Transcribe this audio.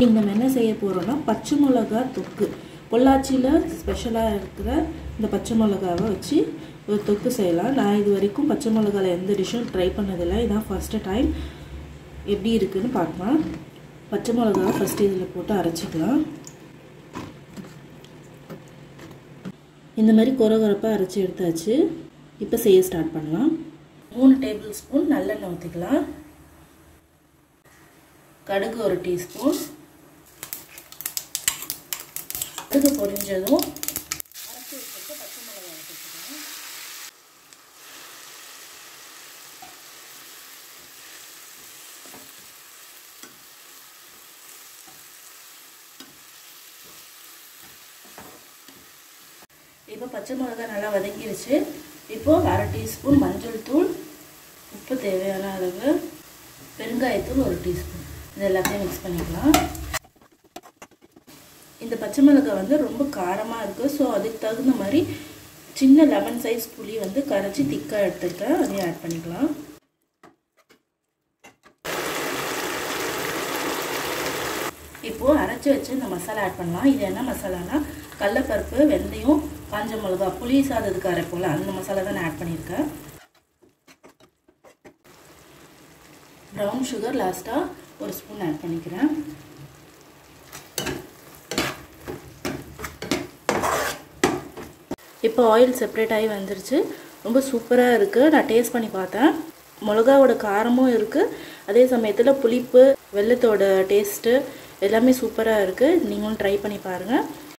இந்த நம்ம என்ன செய்ய போகிறோம்னா பச்சை மிளகா தொக்கு பொள்ளாச்சியில் ஸ்பெஷலாக இருக்கிற இந்த பச்சை மிளகாவை வச்சு ஒரு தொக்கு செய்யலாம் நான் இது வரைக்கும் பச்சை மிளகாவில் எந்த டிஷ்ஷும் ட்ரை பண்ணதில்லை இதான் ஃபஸ்ட்டு டைம் எப்படி இருக்குன்னு பார்க்கலாம் பச்சை மிளகாவை ஃபஸ்ட்டு இதில் போட்டு அரைச்சிக்கலாம் இந்த மாதிரி கொரகொரப்பாக அரைச்சி எடுத்தாச்சு இப்போ செய்ய ஸ்டார்ட் பண்ணலாம் மூணு டேபிள் ஸ்பூன் நல்லெண்ணெய் ஊற்றிக்கலாம் கடுகு ஒரு டீஸ்பூன் கடுகு பொரிஞ்சதும் அரைச்சி வச்சுட்டு பச்சை மிளகாய் வச்சுக்கலாம் இப்போ பச்சை மிளகாய் நல்லா வதங்கிருச்சு இப்போது அரை டீஸ்பூன் மஞ்சள் தூள் உப்பு தேவையான அளவு பெருங்காயத்தூள் ஒரு டீஸ்பூன் இது எல்லாத்தையும் மிக்ஸ் பண்ணிக்கலாம் இந்த பச்சை மிளகாய் வந்து ரொம்ப காரமாக இருக்குது ஸோ அதுக்கு தகுந்த மாதிரி சின்ன லெமன் சைஸ் புளி வந்து கரைச்சி திக்காக எடுத்துருக்கேன் அதையும் ஆட் பண்ணிக்கலாம் இப்போது அரைச்சி வச்சு இந்த மசாலா ஆட் பண்ணலாம் இது என்ன மசாலானா கடலப்பருப்பு வெந்தயம் காஞ்ச மிளகா புளி சாதத்துக்கு அரைப்போல் அந்த மசாலா தான் நான் ஆட் பண்ணியிருக்கேன் ப்ரௌன் சுகர் லாஸ்ட்டாக ஒரு ஸ்பூன் ஆட் பண்ணிக்கிறேன் இப்போ ஆயில் செப்பரேட் ஆகி வந்துருச்சு ரொம்ப சூப்பராக இருக்குது நான் டேஸ்ட் பண்ணி பார்த்தேன் மிளகாவோட காரமும் இருக்குது அதே சமயத்தில் புளிப்பு வெள்ளத்தோட டேஸ்ட்டு எல்லாமே சூப்பராக இருக்குது நீங்களும் ட்ரை பண்ணி பாருங்கள்